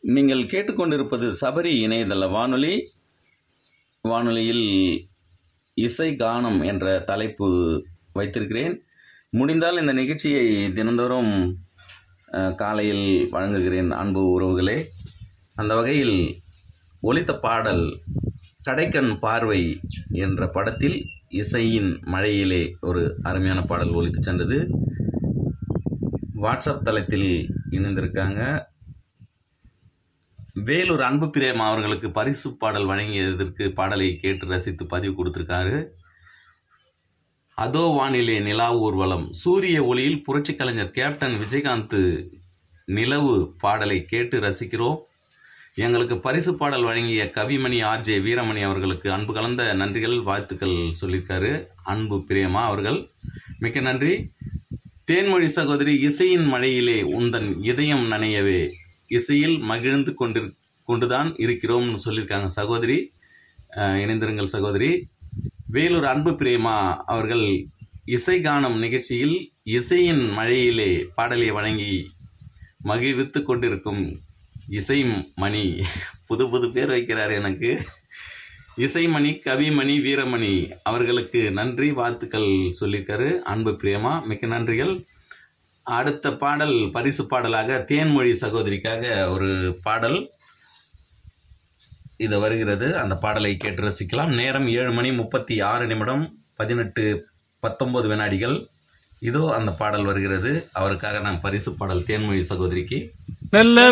நீங்கள் கேட்டுக்கொண்டிருப்பது சபரி இணையதள வானொலி வானொலியில் இசை கானம் என்ற தலைப்பு வைத்திருக்கிறேன் முடிந்தால் இந்த நிகழ்ச்சியை தினந்தோறும் அஹ், காலையில் வழங்குகிறேன் அன்பு உறவுகளே அந்த வகையில் ஒலித்த பாடல் கடைக்கண் பார்வை என்ற படத்தில் இசையின் மழையிலே ஒரு அருமையான பாடல் ஒலித்து சென்றது வாட்ஸ்அப் தளத்தில் இணைந்திருக்காங்க வேலூர் அன்பு பிரேம் அவர்களுக்கு பரிசு பாடல் வழங்கியதற்கு பாடலை கேட்டு ரசித்து பதிவு கொடுத்திருக்காரு அதோ வானிலே நிலா ஊர்வலம் சூரிய ஒளியில் புரட்சி கலைஞர் கேப்டன் விஜயகாந்த் நிலவு பாடலை கேட்டு ரசிக்கிறோம் எங்களுக்கு பரிசு பாடல் வழங்கிய கவிமணி ஆர்ஜே வீரமணி அவர்களுக்கு அன்பு கலந்த நன்றிகள் வாழ்த்துக்கள் சொல்லியிருக்காரு அன்பு பிரேமா அவர்கள் மிக்க நன்றி தேன்மொழி சகோதரி இசையின் மழையிலே உந்தன் இதயம் நனையவே இசையில் மகிழ்ந்து கொண்டிரு கொண்டுதான் இருக்கிறோம்னு சொல்லியிருக்காங்க சகோதரி அஹ், இணைந்திருங்கள் சகோதரி வேலூர் அன்பு பிரேமா அவர்கள் இசை கானம் நிகழ்ச்சியில் இசையின் மழையிலே பாடலை வழங்கி மகிழ்வித்து கொண்டிருக்கும் இசை மணி புது புது பேர் வைக்கிறார் எனக்கு இசைமணி கவிமணி வீரமணி அவர்களுக்கு நன்றி வாழ்த்துக்கள் சொல்லியிருக்காரு அன்பு பிரியமா மிக்க நன்றிகள் அடுத்த பாடல் பரிசு பாடலாக தேன்மொழி சகோதரிக்காக ஒரு பாடல் இது வருகிறது அந்த பாடலை கேட்டு ரசிக்கலாம் நேரம் ஏழு மணி முப்பத்தி ஆறு நிமிடம் பதினெட்டு பத்தொன்பது வினாடிகள் இதோ அந்த பாடல் வருகிறது அவருக்காக நான் பரிசு பாடல் தேன்மொழி சகோதரிக்கு நல்ல